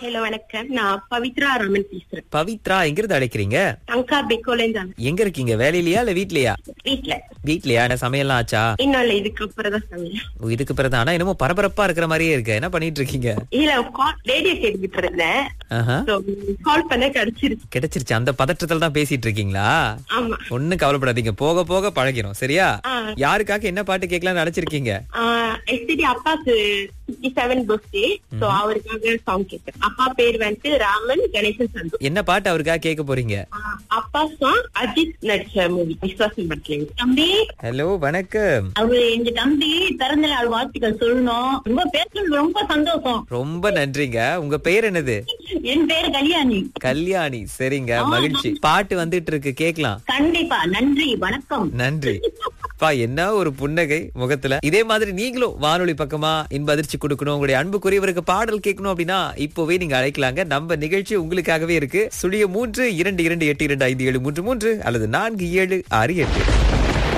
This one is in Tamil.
ஹலோ வணக்கம் நான் பவித்ரா ராமன் பேசுறேன் பவித்ரா எங்கிருந்து அழைக்கிறீங்க டங்கா பெக்கோலேருந்து எங்க இருக்கீங்க வேலையிலயா இல்ல வீட்லயா வீட்ல வீட்லயா என்ன சமையல்லாம் ஆச்சா இன்னும் இல்ல இதுக்கு அப்புறம் தான் சமையல் ஓ, இதுக்கு பிறகு ஆனா என்னமோ பரபரப்பா இருக்கிற மாதிரியே இருக்கு என்ன பண்ணிட்டு இருக்கீங்க இல்ல கால் ரேடியோ கேட்டுக்கிட்டு இருந்தேன் ஆஹா. கால் பண்ண கிடைச்சிருச்சு கிடைச்சிருச்சு அந்த பதற்றத்துல தான் பேசிட்டு இருக்கீங்களா ஆமா ஒண்ணும் கவலைப்படாதீங்க போக போக பழகிறோம் சரியா ஆ. யாருக்காக என்ன பாட்டு கேட்கலாம்னு நினைச்சிருக்கீங்க எஸ்டிடி அப்பாக்கு பிப்டி செவன் பர்த்டே சோ அவருக்காக சாங் கேட்டேன் அப்பா பேர் வந்துட்டு ராமன் கணேசன் சந்து என்ன பாட்டு அவருக்காக கேட்க போறீங்க ஆஹ் அப்பா சாங் அஜித் நடிச்ச மூவி விஸ்வாசம் படத்துல தம்பி ஹலோ வணக்கம் அவரு எங்க தம்பி பிறந்த நாள் வாழ்த்துக்கள் சொல்லணும் ரொம்ப பேசுறது ரொம்ப சந்தோஷம் ரொம்ப நன்றிங்க உங்க பெயர் என்னது என் பேர் கல்யாணி கல்யாணி சரிங்க மகிழ்ச்சி பாட்டு வந்துட்டு இருக்கு கேக்கலாம் கண்டிப்பா நன்றி வணக்கம் நன்றி பா என்ன ஒரு புன்னகை முகத்துல இதே மாதிரி நீங்களும் வானொலி பக்கமா இன்ப அதிர்ச்சி கொடுக்கணும் உங்களுடைய அன்புக்குரியவருக்கு பாடல் கேட்கணும் அப்படின்னா இப்போவே நீங்க அழைக்கலாங்க நம்ம நிகழ்ச்சி உங்களுக்காகவே இருக்கு சுழிய மூன்று இரண்டு இரண்டு எட்டு இரண்டு ஐந்து ஏழு மூன்று மூன்று அல்லது நான்கு ஏழு ஆறு எட்டு